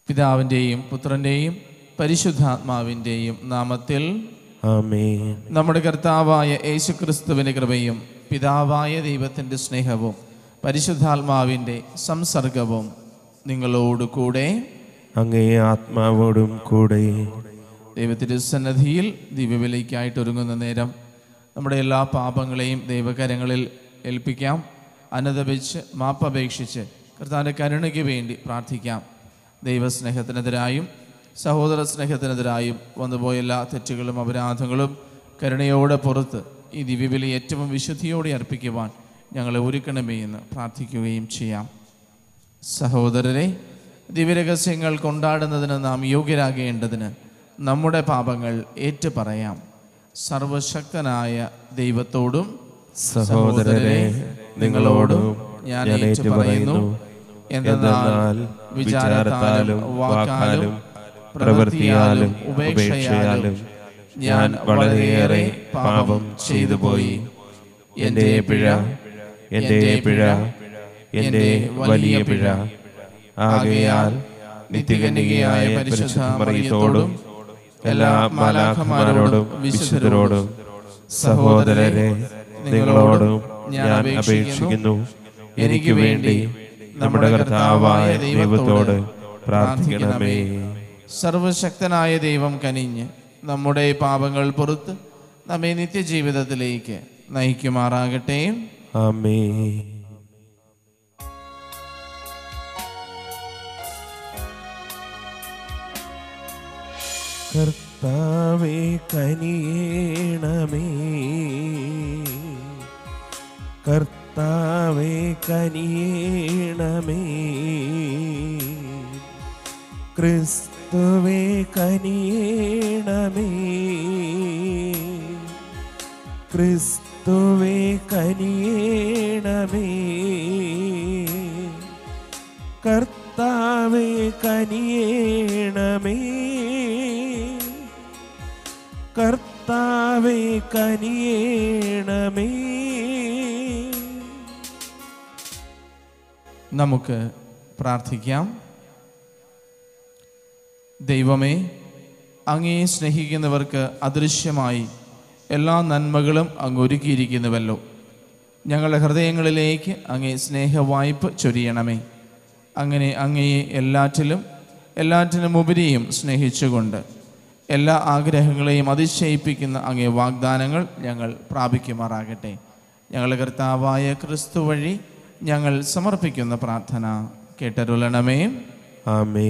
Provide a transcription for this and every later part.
പിതാവിൻ്റെയും പുത്രൻ്റെയും പരിശുദ്ധാത്മാവിൻ്റെയും നാമത്തിൽ ആമേൻ നമ്മുടെ കർത്താവായ യേശുക്രിസ്തുവിൻ്റെ കൃപയും പിതാവായ ദൈവത്തിൻ്റെ സ്നേഹവും പരിശുദ്ധാത്മാവിൻ്റെ സംസർഗവും നിങ്ങളോട് കൂടെ അങ്ങേ ആത്മാവോടും കൂടെ ദൈവത്തിൻ്റെ സന്നദ്ധിയിൽ ദിവ്യവിലയ്ക്കായിട്ട് ഒരുങ്ങുന്ന നേരം നമ്മുടെ എല്ലാ പാപങ്ങളെയും ദൈവകരങ്ങളിൽ ഏൽപ്പിക്കാം അനുദപിച്ച് മാപ്പപേക്ഷിച്ച് കർത്താവിൻ്റെ കരുണയ്ക്ക് വേണ്ടി പ്രാർത്ഥിക്കാം ദൈവസ്നേഹത്തിനെതിരായും സഹോദര സ്നേഹത്തിനെതിരായും വന്നുപോയ എല്ലാ തെറ്റുകളും അപരാധങ്ങളും കരുണയോടെ പുറത്ത് ഈ ദിവ്യബലി ഏറ്റവും വിശുദ്ധിയോടെ അർപ്പിക്കുവാൻ ഞങ്ങളെ ഒരുക്കണമേ എന്ന് പ്രാർത്ഥിക്കുകയും ചെയ്യാം സഹോദരരെ ദിവ്യരഹസ്യങ്ങൾ കൊണ്ടാടുന്നതിന് നാം യോഗ്യരാകേണ്ടതിന് നമ്മുടെ പാപങ്ങൾ ഏറ്റുപറയാം സർവശക്തനായ ദൈവത്തോടും സഹോദരരെ നിങ്ങളോടും ഞാൻ ഞാൻ ഏറ്റുപറയുന്നു എന്തെന്നാൽ വിചാരത്താലും വാക്കാലും പ്രവൃത്തിയാലും ഉപേക്ഷയാലും ഞാൻ വളരെയേറെ പാപം ചെയ്തു പോയി എൻ്റെ പിഴ എൻ്റെ പിഴ എൻ്റെ വലിയ പിഴ ആകയാൽ നിത്യകന്യകയായ പരിശുദ്ധ മറിയത്തോടും എല്ലാ മാലാഖമാരോടും വിശുദ്ധരോടും സഹോദരരെ നിങ്ങളോടും ഞാൻ അപേക്ഷിക്കുന്നു എനിക്ക് വേണ്ടി നമ്മുടെ കർത്താവായ ദൈവത്തോട് പ്രാർത്ഥിക്കണമേ സർവശക്തനായ ദൈവം കനിഞ്ഞ് നമ്മുടെ പാപങ്ങൾ പുറത്ത് നമ്മെ നിത്യജീവിതത്തിലേക്ക് നയിക്കുമാറാകട്ടെ ആമേ കർത്താവേ കനിയേണമേ കർത്താവേ കനിയേണമേ ക്രിസ്തുവേ കനിയേണമേ ക്രിസ്തുവേ കനിയേണമേ കർത്താവേ കനിയേണമേ കർത്താവേ കനിയേണമേ നമുക്ക് പ്രാർത്ഥിക്കാം ദൈവമേ അങ്ങേ സ്നേഹിക്കുന്നവർക്ക് അദൃശ്യമായി എല്ലാ നന്മകളും അങ്ങ് ഒരുക്കിയിരിക്കുന്നുവല്ലോ ഞങ്ങളുടെ ഹൃദയങ്ങളിലേക്ക് അങ്ങേ സ്നേഹവായ്പ ചൊരിയണമേ അങ്ങനെ അങ്ങയെ എല്ലാറ്റിലും എല്ലാറ്റിനും ഉപരിയും സ്നേഹിച്ചുകൊണ്ട് എല്ലാ ആഗ്രഹങ്ങളെയും അതിശയിപ്പിക്കുന്ന അങ്ങേ വാഗ്ദാനങ്ങൾ ഞങ്ങൾ പ്രാപിക്കുമാറാകട്ടെ ഞങ്ങളുടെ കർത്താവായ ക്രിസ്തു വഴി ഞങ്ങൾ സമർപ്പിക്കുന്ന പ്രാർത്ഥന കേട്ടരുളണമേ ആമേ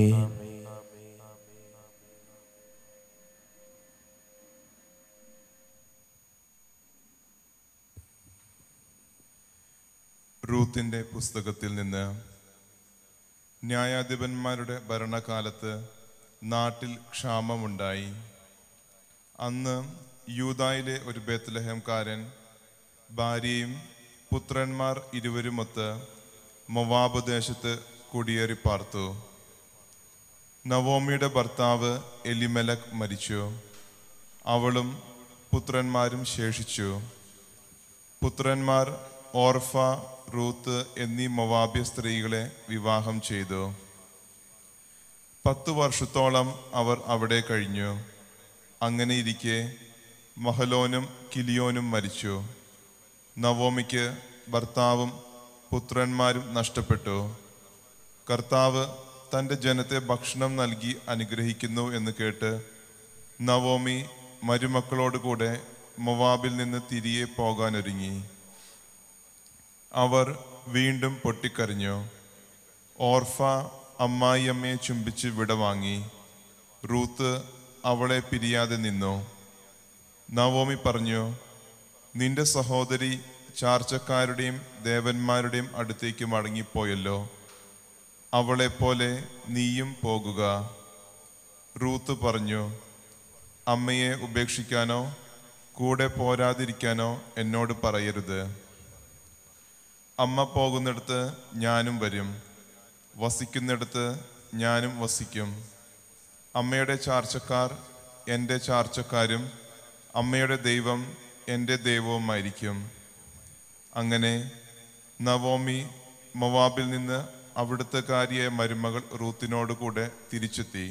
റൂത്തിന്റെ പുസ്തകത്തിൽ നിന്ന് ന്യായാധിപന്മാരുടെ ഭരണകാലത്ത് നാട്ടിൽ ക്ഷാമമുണ്ടായി അന്ന് യൂതായിലെ ഒരു ബേത്ലഹേംകാരൻ ഭാര്യയും പുത്രന്മാർ ഇരുവരുമൊത്ത് മൊവാബ് ദേശത്ത് കുടിയേറി പാർത്തു നവോമിയുടെ ഭർത്താവ് എലിമലക് മരിച്ചു അവളും പുത്രന്മാരും ശേഷിച്ചു പുത്രന്മാർ ഓർഫ റൂത്ത് എന്നീ മൊവാബ്യ സ്ത്രീകളെ വിവാഹം ചെയ്തു പത്തു വർഷത്തോളം അവർ അവിടെ കഴിഞ്ഞു അങ്ങനെ ഇരിക്കെ മഹലോനും കിലിയോനും മരിച്ചു നവോമിക്ക് ഭർത്താവും പുത്രന്മാരും നഷ്ടപ്പെട്ടു കർത്താവ് തൻ്റെ ജനത്തെ ഭക്ഷണം നൽകി അനുഗ്രഹിക്കുന്നു എന്ന് കേട്ട് നവോമി മരുമക്കളോടുകൂടെ മൊവാബിൽ നിന്ന് തിരികെ പോകാനൊരുങ്ങി അവർ വീണ്ടും പൊട്ടിക്കരഞ്ഞു ഓർഫ അമ്മായിയമ്മയെ ചുംബിച്ച് വിടവാങ്ങി റൂത്ത് അവളെ പിരിയാതെ നിന്നു നവോമി പറഞ്ഞു നിന്റെ സഹോദരി ചാർച്ചക്കാരുടെയും ദേവന്മാരുടെയും അടുത്തേക്ക് മടങ്ങിപ്പോയല്ലോ അവളെപ്പോലെ നീയും പോകുക റൂത്ത് പറഞ്ഞു അമ്മയെ ഉപേക്ഷിക്കാനോ കൂടെ പോരാതിരിക്കാനോ എന്നോട് പറയരുത് അമ്മ പോകുന്നിടത്ത് ഞാനും വരും വസിക്കുന്നിടത്ത് ഞാനും വസിക്കും അമ്മയുടെ ചാർച്ചക്കാർ എൻ്റെ ചാർച്ചക്കാരും അമ്മയുടെ ദൈവം എൻ്റെ ദൈവവുമായിരിക്കും അങ്ങനെ നവോമി മൊവാബിൽ നിന്ന് അവിടുത്തെ കാര്യായ മരുമകൾ റൂത്തിനോട് കൂടെ തിരിച്ചെത്തി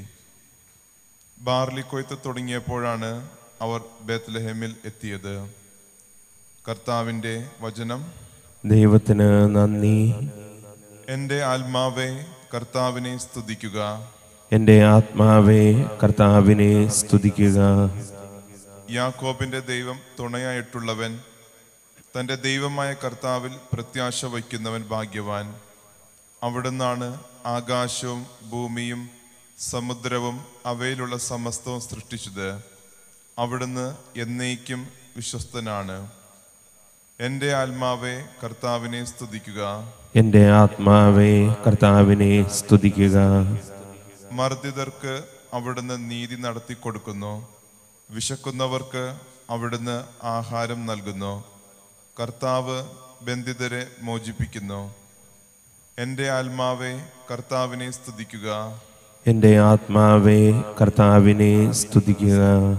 ബാർലി കൊയ്ത്ത് തുടങ്ങിയപ്പോഴാണ് അവർ ബേത്ലഹേമിൽ എത്തിയത് കർത്താവിൻ്റെ വചനം ദൈവത്തിന് നന്ദി എൻ്റെ ആത്മാവെ കർത്താവിനെ സ്തുതിക്കുക എൻ്റെ ആത്മാവെ കർത്താവിനെ സ്തുതിക്കുക യാക്കോബിന്റെ ദൈവം തുണയായിട്ടുള്ളവൻ തൻ്റെ ദൈവമായ കർത്താവിൽ പ്രത്യാശ വയ്ക്കുന്നവൻ ഭാഗ്യവാൻ അവിടുന്നാണ് ആകാശവും ഭൂമിയും സമുദ്രവും അവയിലുള്ള സമസ്തവും സൃഷ്ടിച്ചത് അവിടുന്ന് എന്നേക്കും വിശ്വസ്തനാണ് എൻ്റെ ആത്മാവെ കർത്താവിനെ സ്തുതിക്കുക എൻ്റെ ആത്മാവെ കർത്താവിനെ സ്തുതിക്കുക മർദ്ദിതർക്ക് അവിടുന്ന് നീതി നടത്തി കൊടുക്കുന്നു വിശക്കുന്നവർക്ക് അവിടുന്ന് ആഹാരം നൽകുന്നു കർത്താവ് ബന്ധിതരെ മോചിപ്പിക്കുന്നു എൻ്റെ ആത്മാവെ കർത്താവിനെ സ്തുതിക്കുക എൻ്റെ ആത്മാവെ കർത്താവിനെ സ്തുതിക്കുക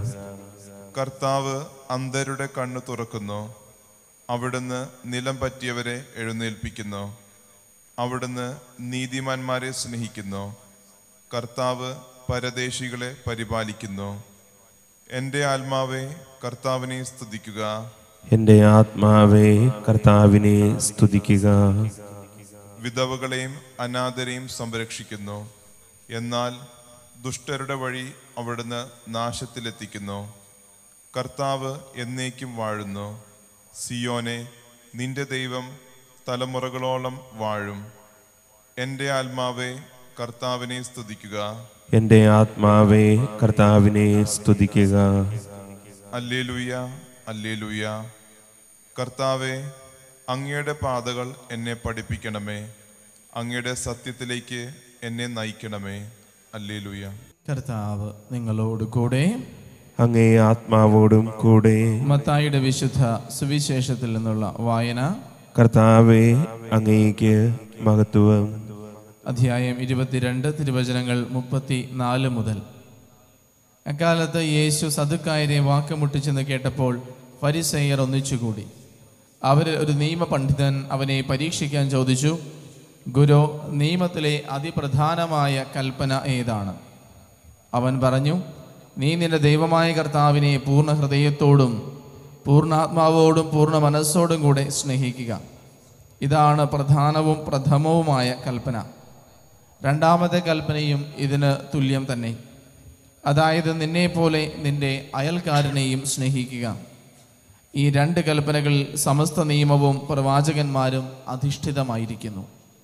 കർത്താവ് അന്ധരുടെ കണ്ണു തുറക്കുന്നു അവിടുന്ന് നിലം പറ്റിയവരെ എഴുന്നേൽപ്പിക്കുന്നു അവിടുന്ന് നീതിമാന്മാരെ സ്നേഹിക്കുന്നു കർത്താവ് പരദേശികളെ പരിപാലിക്കുന്നു എൻ്റെ ആത്മാവെ കർത്താവിനെ സ്തുതിക്കുക എൻ്റെ ആത്മാവെ കർത്താവിനെ സ്തുതിക്കുക വിധവകളെയും അനാഥരെയും സംരക്ഷിക്കുന്നു എന്നാൽ ദുഷ്ടരുടെ വഴി അവിടുന്ന് നാശത്തിലെത്തിക്കുന്നു കർത്താവ് എന്നേക്കും വാഴുന്നു സിയോനെ നിന്റെ ദൈവം തലമുറകളോളം വാഴും എൻ്റെ ആത്മാവെ കർത്താവിനെ സ്തുതിക്കുക എൻ്റെ ആത്മാവെ കർത്താവിനെ സ്തുതിക്കുക അല്ലേലൂയ അല്ലേലൂയ കർത്താവെ അങ്ങയുടെ പാതകൾ എന്നെ പഠിപ്പിക്കണമേ അങ്ങയുടെ സത്യത്തിലേക്ക് എന്നെ നയിക്കണമേ അല്ലേലൂയ കർത്താവ് നിങ്ങളോട് കൂടെ അങ്ങേ ആത്മാവോടും കൂടെ മത്തായിയുടെ വിശുദ്ധ സുവിശേഷത്തിൽ നിന്നുള്ള വായന കർത്താവെ അങ്ങേക്ക് മഹത്വം അധ്യായം ഇരുപത്തിരണ്ട് തിരുവചനങ്ങൾ മുപ്പത്തി നാല് മുതൽ അക്കാലത്ത് യേശു സദുക്കായരെ വാക്കുമുട്ടിച്ചെന്ന് കേട്ടപ്പോൾ ഫരിസയ്യർ ഒന്നിച്ചുകൂടി അവരിൽ ഒരു നിയമപണ്ഡിതൻ അവനെ പരീക്ഷിക്കാൻ ചോദിച്ചു ഗുരു നിയമത്തിലെ അതിപ്രധാനമായ കൽപ്പന ഏതാണ് അവൻ പറഞ്ഞു നീ നിന്റെ ദൈവമായ കർത്താവിനെ പൂർണ്ണ ഹൃദയത്തോടും പൂർണ്ണാത്മാവോടും പൂർണ്ണ മനസ്സോടും കൂടെ സ്നേഹിക്കുക ഇതാണ് പ്രധാനവും പ്രഥമവുമായ കൽപ്പന രണ്ടാമത്തെ കൽപ്പനയും ഇതിന് തുല്യം തന്നെ അതായത് നിന്നെപ്പോലെ നിന്റെ അയൽക്കാരനെയും സ്നേഹിക്കുക ഈ രണ്ട് കൽപ്പനകളിൽ സമസ്ത നിയമവും പ്രവാചകന്മാരും അധിഷ്ഠിതമായിരിക്കുന്നു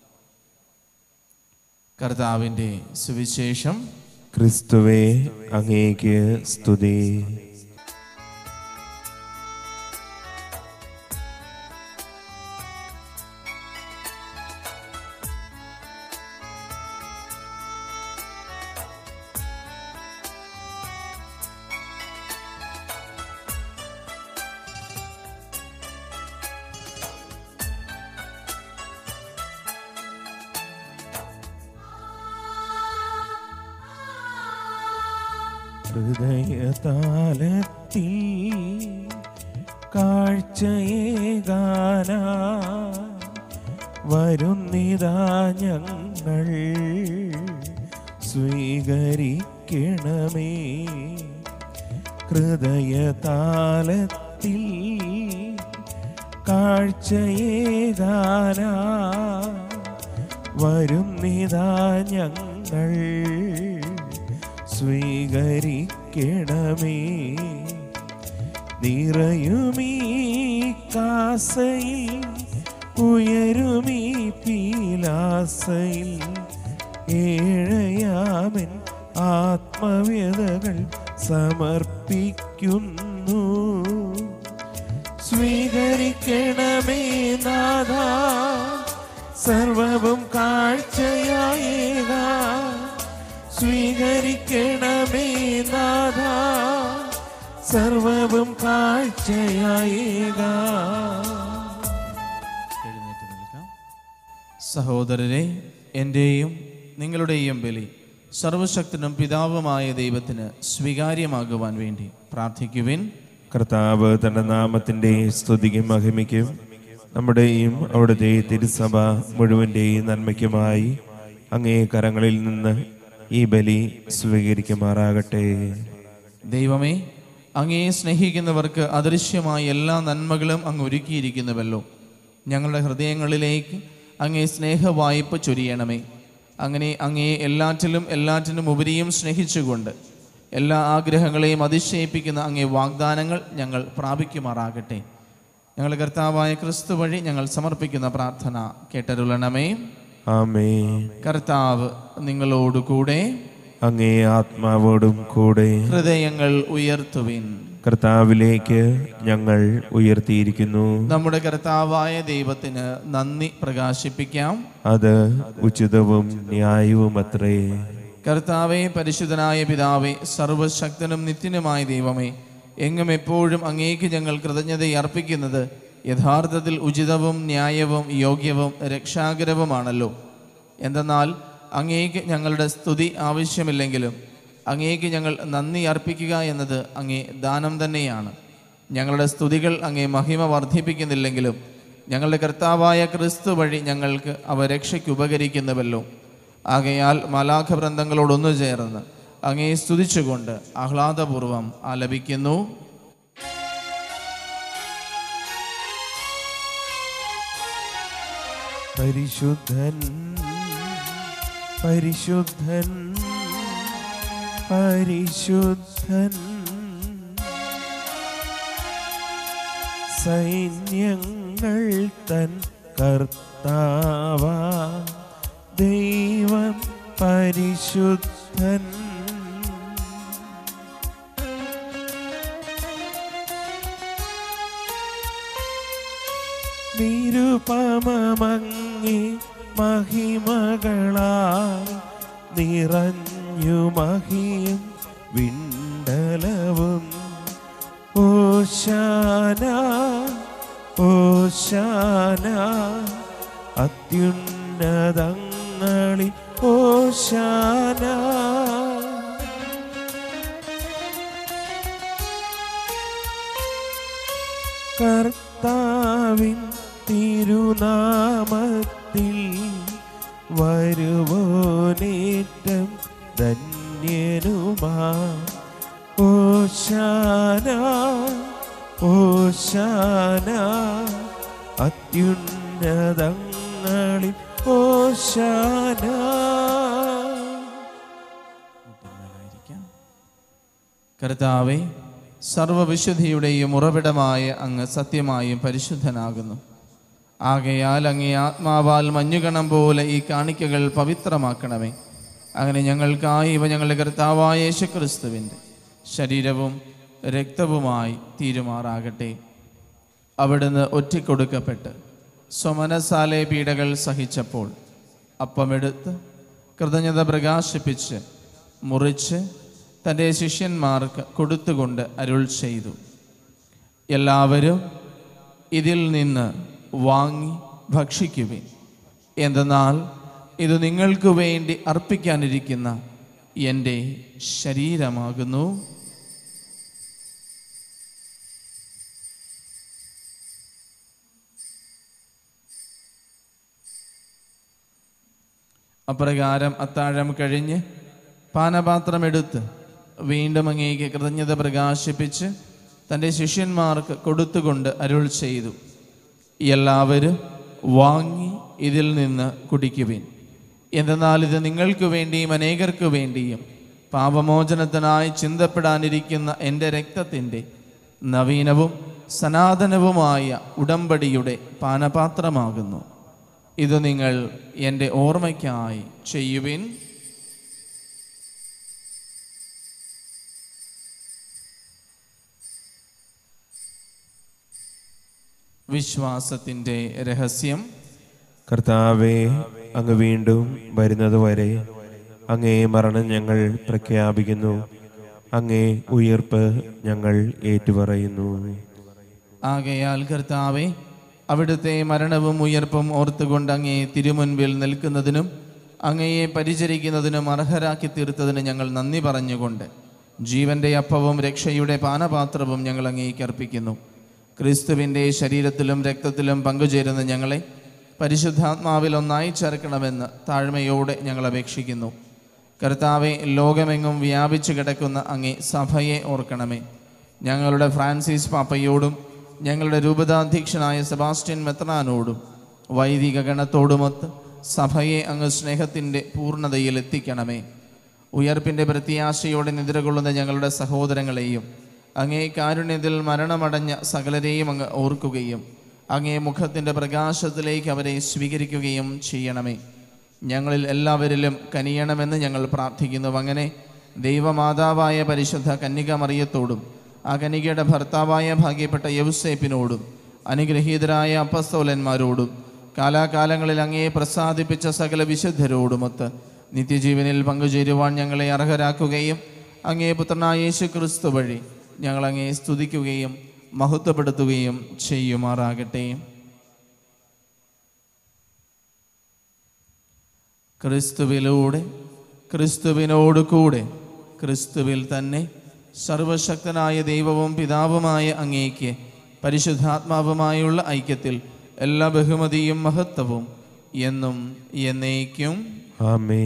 കർത്താവിൻ്റെ സുവിശേഷം ക്രിസ്തുവെ അങ്ങേക്ക് സ്തുതി ഹൃദയതാലത്തിൽ കാഴ്ചയേകാന വരുന്നിതാ ഞങ്ങൾ സ്വീകരിക്കണമേ ഹൃദയതാലത്തിൽ കാഴ്ചയേകാന വരുന്നിതാ ഞങ്ങൾ സ്വീകരിക്കണമേ നിറയുമീ കാസയിൽ ഉയരുമീ പീലാസയിൽ ഏഴയാമൻ ആത്മവ്യതകൾ സമർപ്പിക്കുന്നു സ്വീകരിക്കണമേ നാഥ സർവവും കാഴ്ചയായേക സ്വീകരിക്കണമേ നാഥ സർവവും കാഴ്ചയായേക എഴുന്നേറ്റ് നിൽക്കാം സഹോദരരെ എൻ്റെയും നിങ്ങളുടെയും ബലി സർവശക്തനും പിതാവുമായ ദൈവത്തിന് സ്വീകാര്യമാകുവാൻ വേണ്ടി പ്രാർത്ഥിക്കുവിൻ കർത്താവ് തന്റെ നാമത്തിന്റെ സ്തുതിക്കും മഹിമയ്ക്കും നമ്മുടെയും അവിടുത്തെ തിരുസഭ മുഴുവൻ്റെയും നന്മയ്ക്കുമായി അങ്ങേ കരങ്ങളിൽ നിന്ന് ഈ ബലി സ്വീകരിക്കുമാറാകട്ടെ ദൈവമേ അങ്ങയെ സ്നേഹിക്കുന്നവർക്ക് അദൃശ്യമായ എല്ലാ നന്മകളും അങ്ങ് ഒരുക്കിയിരിക്കുന്നുവല്ലോ ഞങ്ങളുടെ ഹൃദയങ്ങളിലേക്ക് അങ്ങേ സ്നേഹവായ്പ ചൊരിയണമേ അങ്ങനെ അങ്ങയെ എല്ലാറ്റിലും എല്ലാറ്റിനും ഉപരിയും സ്നേഹിച്ചുകൊണ്ട് എല്ലാ ആഗ്രഹങ്ങളെയും അതിശയിപ്പിക്കുന്ന അങ്ങേ വാഗ്ദാനങ്ങൾ ഞങ്ങൾ പ്രാപിക്കുമാറാകട്ടെ ഞങ്ങളുടെ കർത്താവായ ക്രിസ്തു വഴി ഞങ്ങൾ സമർപ്പിക്കുന്ന പ്രാർത്ഥന കേട്ടരുളണമേ ആമേ കർത്താവ് നിങ്ങളോടുകൂടെ അങ്ങേ ആത്മാവോടും കൂടെ ഹൃദയങ്ങൾ ഉയർത്തുവിൻ കർത്താവിലേക്ക് ഞങ്ങൾ ഉയർത്തിയിരിക്കുന്നു നമ്മുടെ കർത്താവായ ദൈവത്തിന് നന്ദി പ്രകാശിപ്പിക്കാം അത് ഉചിതവും ന്യായവും അത്രേ കർത്താവെ പരിശുദ്ധനായ പിതാവേ സർവശക്തനും നിത്യനുമായ ദൈവമേ എങ്ങും എപ്പോഴും അങ്ങേക്ക് ഞങ്ങൾ കൃതജ്ഞത അർപ്പിക്കുന്നത് യഥാർത്ഥത്തിൽ ഉചിതവും ന്യായവും യോഗ്യവും രക്ഷാകരവുമാണല്ലോ എന്തെന്നാൽ അങ്ങേക്ക് ഞങ്ങളുടെ സ്തുതി ആവശ്യമില്ലെങ്കിലും അങ്ങേക്ക് ഞങ്ങൾ നന്ദി അർപ്പിക്കുക എന്നത് അങ്ങേ ദാനം തന്നെയാണ് ഞങ്ങളുടെ സ്തുതികൾ അങ്ങേ മഹിമ വർദ്ധിപ്പിക്കുന്നില്ലെങ്കിലും ഞങ്ങളുടെ കർത്താവായ ക്രിസ്തു വഴി ഞങ്ങൾക്ക് അവ രക്ഷയ്ക്ക് ഉപകരിക്കുന്നുവല്ലോ ആകയാൽ മലാഖ വൃന്ദങ്ങളോടൊന്നു ചേർന്ന് അങ്ങേ സ്തുതിച്ചുകൊണ്ട് ആഹ്ലാദപൂർവം ആലപിക്കുന്നു പരിശുദ്ധൻ പരിശുദ്ധൻ പരിശുദ്ധൻ സൈന്യങ്ങൾ തൻ കർത്താവ ദൈവം പരിശുദ്ധൻ നിരുപമങ്ങി മഹിമകളാൽ നിറഞ്ഞു മഹിയും വിണ്ടലവും ഓശാന ഓശാന അത്യുന്നതങ്ങളിൽ ഓശാന കർത്താവിൻ തിരുനാമത്തിൽ വരുവോനേറ്റം ധന്യനുമാ ഓശാന ഓശാന അത്യുന്നതങ്ങളിൽ ഓശാന കർത്താവെ സർവവിശുദ്ധിയുടെയും ഉറവിടമായ അങ്ങ് സത്യമായും പരിശുദ്ധനാകുന്നു ആകയാൽ അങ്ങേ ആത്മാവാൽ മഞ്ഞുകണം പോലെ ഈ കാണിക്കകൾ പവിത്രമാക്കണമേ അങ്ങനെ ഞങ്ങൾക്കായി ഇവ ഞങ്ങളുടെ കർത്താവായ യേശുക്രിസ്തുവിൻ്റെ ശരീരവും രക്തവുമായി തീരുമാറാകട്ടെ അവിടുന്ന് ഒറ്റിക്കൊടുക്കപ്പെട്ട് സ്വമനസാലെ പീഡകൾ സഹിച്ചപ്പോൾ അപ്പമെടുത്ത് കൃതജ്ഞത പ്രകാശിപ്പിച്ച് മുറിച്ച് തൻ്റെ ശിഷ്യന്മാർക്ക് കൊടുത്തുകൊണ്ട് അരുൾ ചെയ്തു എല്ലാവരും ഇതിൽ നിന്ന് വാങ്ങി ഭക്ഷിക്കുവിൻ എന്തെന്നാൽ ഇത് നിങ്ങൾക്ക് വേണ്ടി അർപ്പിക്കാനിരിക്കുന്ന എൻ്റെ ശരീരമാകുന്നു അപ്രകാരം അത്താഴം കഴിഞ്ഞ് പാനപാത്രമെടുത്ത് വീണ്ടും അങ്ങേക്ക് കൃതജ്ഞത പ്രകാശിപ്പിച്ച് തൻ്റെ ശിഷ്യന്മാർക്ക് കൊടുത്തുകൊണ്ട് അരുൾ ചെയ്തു എല്ലാവരും വാങ്ങി ഇതിൽ നിന്ന് കുടിക്കുവിൻ എന്തെന്നാൽ ഇത് നിങ്ങൾക്ക് വേണ്ടിയും അനേകർക്ക് വേണ്ടിയും പാപമോചനത്തിനായി ചിന്തപ്പെടാനിരിക്കുന്ന എൻ്റെ രക്തത്തിൻ്റെ നവീനവും സനാതനവുമായ ഉടമ്പടിയുടെ പാനപാത്രമാകുന്നു ഇത് നിങ്ങൾ എൻ്റെ ഓർമ്മയ്ക്കായി ചെയ്യുവിൻ വിശ്വാസത്തിൻ്റെ രഹസ്യം കർത്താവെ അങ്ങ് വീണ്ടും വരുന്നതുവരെ അങ്ങേ മരണം ഞങ്ങൾ പ്രഖ്യാപിക്കുന്നു അങ്ങേ ഉയർപ്പ് ഞങ്ങൾ ഏറ്റുപറയുന്നു ആകയാൽ കർത്താവെ അവിടുത്തെ മരണവും ഉയർപ്പും ഓർത്തുകൊണ്ട് അങ്ങേ തിരുമുൻപിൽ നിൽക്കുന്നതിനും അങ്ങയെ പരിചരിക്കുന്നതിനും അർഹരാക്കി തീർത്തതിന് ഞങ്ങൾ നന്ദി പറഞ്ഞുകൊണ്ട് ജീവന്റെ അപ്പവും രക്ഷയുടെ പാനപാത്രവും ഞങ്ങൾ അങ്ങേക്ക് അർപ്പിക്കുന്നു ക്രിസ്തുവിൻ്റെ ശരീരത്തിലും രക്തത്തിലും പങ്കുചേരുന്ന ഞങ്ങളെ പരിശുദ്ധാത്മാവിൽ ഒന്നായി ചേർക്കണമെന്ന് താഴ്മയോടെ ഞങ്ങൾ അപേക്ഷിക്കുന്നു കർത്താവെ ലോകമെങ്ങും വ്യാപിച്ചു കിടക്കുന്ന അങ്ങേ സഭയെ ഓർക്കണമേ ഞങ്ങളുടെ ഫ്രാൻസിസ് പാപ്പയോടും ഞങ്ങളുടെ രൂപതാധ്യക്ഷനായ സെബാസ്റ്റ്യൻ മെത്രാനോടും വൈദിക ഗണത്തോടുമൊത്ത് സഭയെ അങ്ങ് സ്നേഹത്തിൻ്റെ പൂർണ്ണതയിൽ എത്തിക്കണമേ ഉയർപ്പിൻ്റെ പ്രത്യാശയോടെ നിദ്രകൊള്ളുന്ന ഞങ്ങളുടെ സഹോദരങ്ങളെയും അങ്ങേ കാരുണ്യത്തിൽ മരണമടഞ്ഞ സകലരെയും അങ്ങ് ഓർക്കുകയും അങ്ങേ മുഖത്തിൻ്റെ പ്രകാശത്തിലേക്ക് അവരെ സ്വീകരിക്കുകയും ചെയ്യണമേ ഞങ്ങളിൽ എല്ലാവരിലും കനിയണമെന്ന് ഞങ്ങൾ പ്രാർത്ഥിക്കുന്നു അങ്ങനെ ദൈവമാതാവായ പരിശുദ്ധ കന്യക മറിയത്തോടും ആ കന്യകയുടെ ഭർത്താവായ ഭാഗ്യപ്പെട്ട യൗസേപ്പിനോടും അനുഗ്രഹീതരായ അപ്പസ്തോലന്മാരോടും കാലാകാലങ്ങളിൽ അങ്ങയെ പ്രസാദിപ്പിച്ച സകല വിശുദ്ധരോടുമൊത്ത് നിത്യജീവനിൽ പങ്കുചേരുവാൻ ഞങ്ങളെ അർഹരാക്കുകയും അങ്ങേ പുത്രനായ യേശു ക്രിസ്തു വഴി ഞങ്ങൾ അങ്ങയെ സ്തുതിക്കുകയും മഹത്വപ്പെടുത്തുകയും ചെയ്യുമാറാകട്ടെ ക്രിസ്തുവിലൂടെ ക്രിസ്തുവിനോട് കൂടെ ക്രിസ്തുവിൽ തന്നെ സർവശക്തനായ ദൈവവും പിതാവുമായ അങ്ങേക്ക് പരിശുദ്ധാത്മാവുമായുള്ള ഐക്യത്തിൽ എല്ലാ ബഹുമതിയും മഹത്വവും എന്നും എന്നേക്കും ആമേ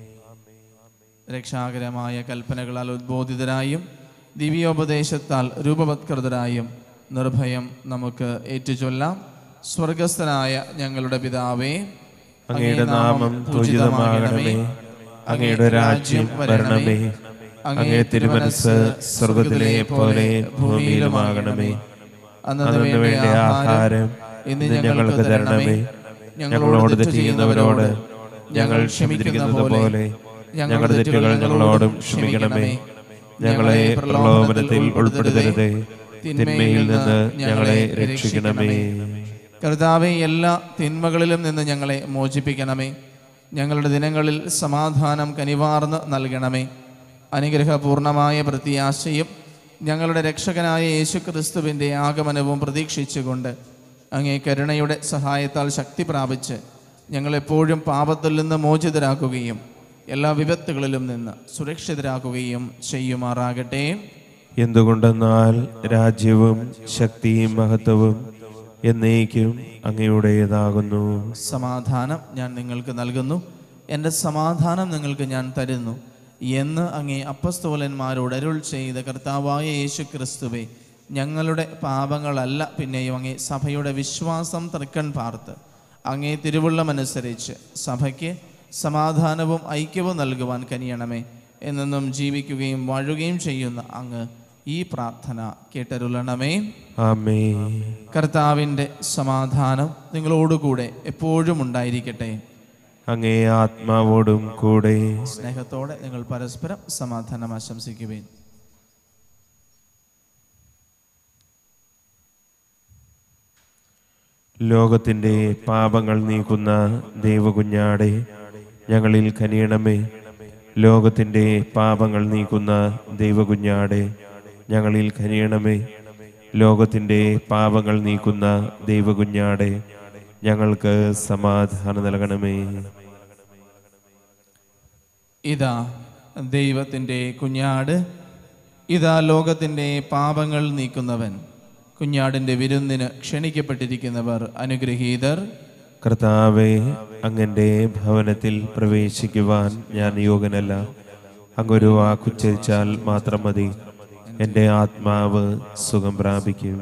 രക്ഷാകരമായ കൽപ്പനകളാൽ ഉദ്ബോധിതരായും ദിവ്യോപദേശത്താൽ രൂപവത്കൃതരായും നിർഭയം നമുക്ക് ഏറ്റുചൊല്ലാം സ്വർഗസ്ഥനായ ഞങ്ങളുടെ പിതാവേ അങ്ങയുടെ നാമം പൂജിതമാകണമേ അങ്ങയുടെ രാജ്യം വരണമേ അങ്ങേ തിരുമനസ് സ്വർഗത്തിലെ പോലെ ഭൂമിയിലുമാകണമേ അന്നു അന്നു വേണ്ട ആഹാരം ഇന്ന് ഞങ്ങൾക്ക് തരണമേ ഞങ്ങളോട് തെറ്റ് ചെയ്യുന്നവരോട് ഞങ്ങൾ ക്ഷമിക്കുന്നത് പോലെ ഞങ്ങളുടെ തെറ്റുകൾ ഞങ്ങളോടും ക്ഷമിക്കണമേ ഞങ്ങളെ പ്രലോഭനത്തിൽ ഉൾപ്പെടുത്തരുതേ തിന്മയിൽ നിന്ന് ഞങ്ങളെ രക്ഷിക്കണമേ കർത്താവെ എല്ലാ തിന്മകളിലും നിന്ന് ഞങ്ങളെ മോചിപ്പിക്കണമേ ഞങ്ങളുടെ ദിനങ്ങളിൽ സമാധാനം കനിവാർന്ന് നൽകണമേ അനുഗ്രഹപൂർണമായ പ്രത്യാശയും ഞങ്ങളുടെ രക്ഷകനായ യേശു ക്രിസ്തുവിൻ്റെ ആഗമനവും പ്രതീക്ഷിച്ചുകൊണ്ട് അങ്ങേ കരുണയുടെ സഹായത്താൽ ശക്തി പ്രാപിച്ച് ഞങ്ങളെപ്പോഴും പാപത്തിൽ നിന്ന് മോചിതരാക്കുകയും എല്ലാ വിപത്തുകളിലും നിന്ന് സുരക്ഷിതരാക്കുകയും ചെയ്യുമാറാകട്ടെ എന്തുകൊണ്ടെന്നാൽ രാജ്യവും ശക്തിയും മഹത്വവും എന്നേക്കും അങ്ങയുടേതാകുന്നു സമാധാനം ഞാൻ നിങ്ങൾക്ക് നൽകുന്നു എൻ്റെ സമാധാനം നിങ്ങൾക്ക് ഞാൻ തരുന്നു എന്ന് അങ്ങേ അപ്പസ്തോലന്മാരോട് അരുൾ ചെയ്ത കർത്താവായ യേശു ക്രിസ്തുവെ ഞങ്ങളുടെ പാപങ്ങളല്ല പിന്നെയും അങ്ങേ സഭയുടെ വിശ്വാസം തൃക്കൺ പാർത്ത് അങ്ങേ തിരുവുള്ളമനുസരിച്ച് സഭയ്ക്ക് സമാധാനവും ഐക്യവും നൽകുവാൻ കനിയണമേ എന്നെന്നും ജീവിക്കുകയും വാഴുകയും ചെയ്യുന്ന അങ്ങ് ഈ പ്രാർത്ഥന കേട്ടരുളണമേ ആമേ കർത്താവിൻ്റെ സമാധാനം നിങ്ങളോടുകൂടെ എപ്പോഴും ഉണ്ടായിരിക്കട്ടെ അങ്ങേ ആത്മാവോടും കൂടെ സ്നേഹത്തോടെ നിങ്ങൾ പരസ്പരം സമാധാനം ആശംസിക്കുവേൻ ലോകത്തിന്റെ പാപങ്ങൾ നീക്കുന്ന ദൈവകുഞ്ഞാടെ ഞങ്ങളിൽ കനിയണമേ ലോകത്തിന്റെ പാപങ്ങൾ നീക്കുന്ന ദൈവകുഞ്ഞാടെ ഞങ്ങളിൽ കനിയണമേ ലോകത്തിന്റെ പാപങ്ങൾ നീക്കുന്ന ദൈവകുഞ്ഞാടെ ഞങ്ങൾക്ക് സമാധാനം നൽകണമേ ഇതാ ദൈവത്തിൻ്റെ കുഞ്ഞാട് ഇതാ ലോകത്തിൻ്റെ പാപങ്ങൾ നീക്കുന്നവൻ കുഞ്ഞാടിൻ്റെ വിരുന്നിന് ക്ഷണിക്കപ്പെട്ടിരിക്കുന്നവർ അനുഗ്രഹീതർ കർത്താവെ അങ്ങന്റെ ഭവനത്തിൽ പ്രവേശിക്കുവാൻ ഞാൻ യോഗ്യനല്ല അങ്ങൊരു വാക്കുച്ചരിച്ചാൽ മാത്രം മതി എൻ്റെ ആത്മാവ് സുഖം പ്രാപിക്കും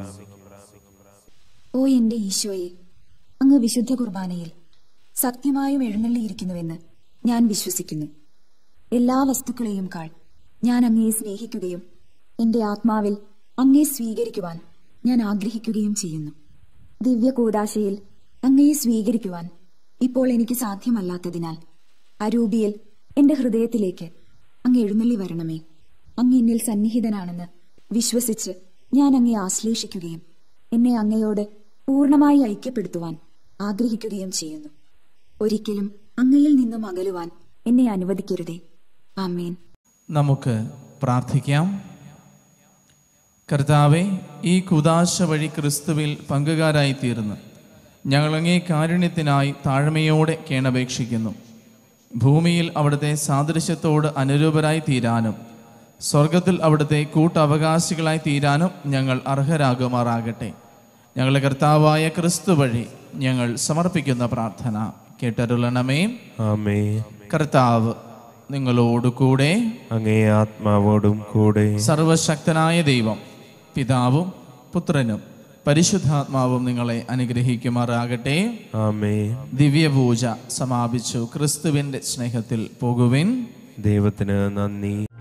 ഓ എന്റെ ഈശോയെ അങ്ങ് വിശുദ്ധ കുർബാനയിൽ സത്യമായും എഴുന്നള്ളിയിരിക്കുന്നുവെന്ന് ഞാൻ വിശ്വസിക്കുന്നു എല്ലാ വസ്തുക്കളെയും കാൾ ഞാൻ അങ്ങയെ സ്നേഹിക്കുകയും എന്റെ ആത്മാവിൽ അങ്ങയെ സ്വീകരിക്കുവാൻ ഞാൻ ആഗ്രഹിക്കുകയും ചെയ്യുന്നു ദിവ്യ കൂടാശയിൽ അങ്ങയെ സ്വീകരിക്കുവാൻ ഇപ്പോൾ എനിക്ക് സാധ്യമല്ലാത്തതിനാൽ അരൂപിയിൽ എന്റെ ഹൃദയത്തിലേക്ക് അങ്ങ് എഴുന്നള്ളി വരണമേ അങ്ങ് എന്നിൽ സന്നിഹിതനാണെന്ന് വിശ്വസിച്ച് ഞാൻ അങ്ങയെ ആശ്ലേഷിക്കുകയും എന്നെ അങ്ങയോട് പൂർണ്ണമായി ഐക്യപ്പെടുത്തുവാൻ ആഗ്രഹിക്കുകയും ചെയ്യുന്നു ഒരിക്കലും അങ്ങയിൽ നിന്നും അകലുവാൻ എന്നെ അനുവദിക്കരുതേ ആമേൻ നമുക്ക് പ്രാർത്ഥിക്കാം കർത്താവെ ഈ കുദാശ വഴി ക്രിസ്തുവിൽ പങ്കുകാരായി തീർന്ന് ഞങ്ങളങ്ങേ കാരുണ്യത്തിനായി താഴ്മയോടെ കേണപേക്ഷിക്കുന്നു ഭൂമിയിൽ അവിടുത്തെ സാദൃശ്യത്തോട് അനുരൂപരായി തീരാനും സ്വർഗത്തിൽ അവിടുത്തെ കൂട്ടവകാശികളായി തീരാനും ഞങ്ങൾ അർഹരാകുമാറാകട്ടെ ഞങ്ങളുടെ കർത്താവായ ക്രിസ്തു വഴി ഞങ്ങൾ സമർപ്പിക്കുന്ന പ്രാർത്ഥന കേട്ടരുളണമേ ആമേ കർത്താവ് നിങ്ങളോട് കൂടെ അങ്ങേ ആത്മാവോടും കൂടെ സർവശക്തനായ ദൈവം പിതാവും പുത്രനും പരിശുദ്ധാത്മാവും നിങ്ങളെ അനുഗ്രഹിക്കുമാറാകട്ടെ ആമേ ദിവ്യപൂജ സമാപിച്ചു ക്രിസ്തുവിൻ്റെ സ്നേഹത്തിൽ പോകുവിൻ ദൈവത്തിന് നന്ദി